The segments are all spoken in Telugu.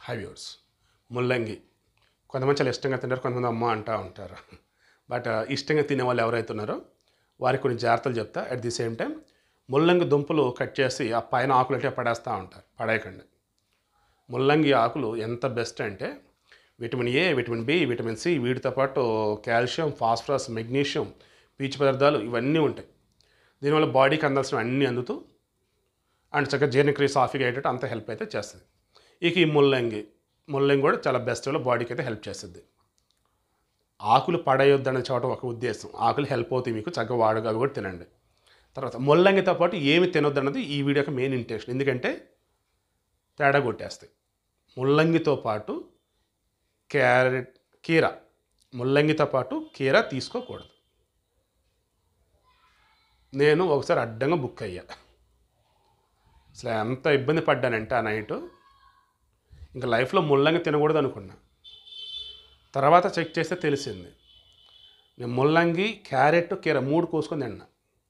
హైవ్యూర్స్ ముల్లంగి కొంతమంది చాలా ఇష్టంగా తింటారు కొంతమంది అమ్మ అంటూ ఉంటారు బట్ ఇష్టంగా తినే వాళ్ళు ఎవరైతే ఉన్నారో వారికి కొన్ని జాగ్రత్తలు చెప్తా అట్ ది సేమ్ టైం ముల్లంగి దుంపలు కట్ చేసి ఆ పైన ఆకులు అంటే పడేస్తూ ఉంటారు పడేయకండి ముల్లంగి ఆకులు ఎంత బెస్ట్ అంటే vitamin A vitamin B vitamin C వీటితో పాటు కాల్షియం ఫాస్ఫరస్ మెగ్నీషియం పీచు పదార్థాలు ఇవన్నీ ఉంటాయి దీనివల్ల బాడీకి అందాల్సిన అన్నీ అందుతూ అండ్ చక్కగా జీర్ణక్రియ సాఫీగా అయ్యేటట్టు అంత హెల్ప్ అయితే చేస్తుంది ఇక ఈ ముల్లంగి ముల్లంగి కూడా చాలా బెస్ట్ బాడీకి అయితే హెల్ప్ చేస్తుంది ఆకులు పడేయొద్దనే చోట ఒక ఉద్దేశం ఆకులు హెల్ప్ అవుతాయి మీకు చక్కగా వాడుగా అవి కూడా తినండి తర్వాత ముల్లంగితో పాటు ఏమి తినొద్దు అన్నది ఈ వీడియోకి మెయిన్ ఇంటెన్షన్ ఎందుకంటే తేడా కొట్టేస్తాయి ముల్లంగితో పాటు క్యారెట్ కీర ముల్లంగితో పాటు కీర తీసుకోకూడదు నేను ఒకసారి అడ్డంగా బుక్ అయ్యా అసలు ఎంత ఇబ్బంది పడ్డానంటే ఆ నైట్ ఇంకా లైఫ్లో ముల్లంగి తినకూడదు అనుకున్నా తర్వాత చెక్ చేస్తే తెలిసింది నేను ముల్లంగి క్యారెట్ కీర మూడు కోసుకొని తిన్నా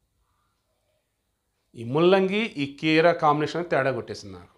ఈ ముల్లంగి ఈ కీర కాంబినేషన్ తేడా కొట్టేసింది నాకు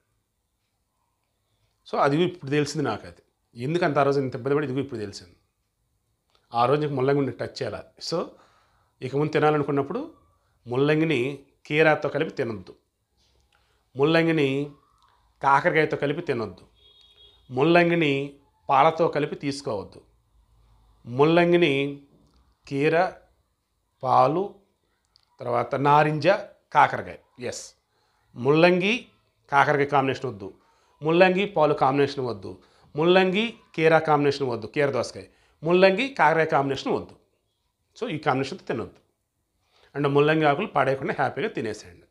సో అది ఇప్పుడు తెలిసింది నాకు అది ఎందుకంత ఆ రోజు ఇంత ఇబ్బంది పడి ఇది ఇప్పుడు తెలిసింది ఆ రోజు నీకు ముల్లంగి ఉండి టచ్ చేయాలి సో ఇక ముందు తినాలనుకున్నప్పుడు ముల్లంగిని కీరాతో కలిపి తినొద్దు ముల్లంగిని కాకరకాయతో కలిపి తినొద్దు ముల్లంగిని పాలతో కలిపి తీసుకోవద్దు ముల్లంగిని కీర పాలు తర్వాత నారింజ కాకరకాయ ఎస్ ముల్లంగి కాకరకాయ కాంబినేషన్ వద్దు ముల్లంగి పాలు కాంబినేషన్ వద్దు ముల్లంగి కీర కాంబినేషన్ వద్దు కీర దోసకాయ ముల్లంగి కాకరకాయ కాంబినేషన్ వద్దు సో ఈ కాంబినేషన్తో తినొద్దు అండ్ ముల్లంగి ఆకులు పడేయకుండా హ్యాపీగా తినేసేయండి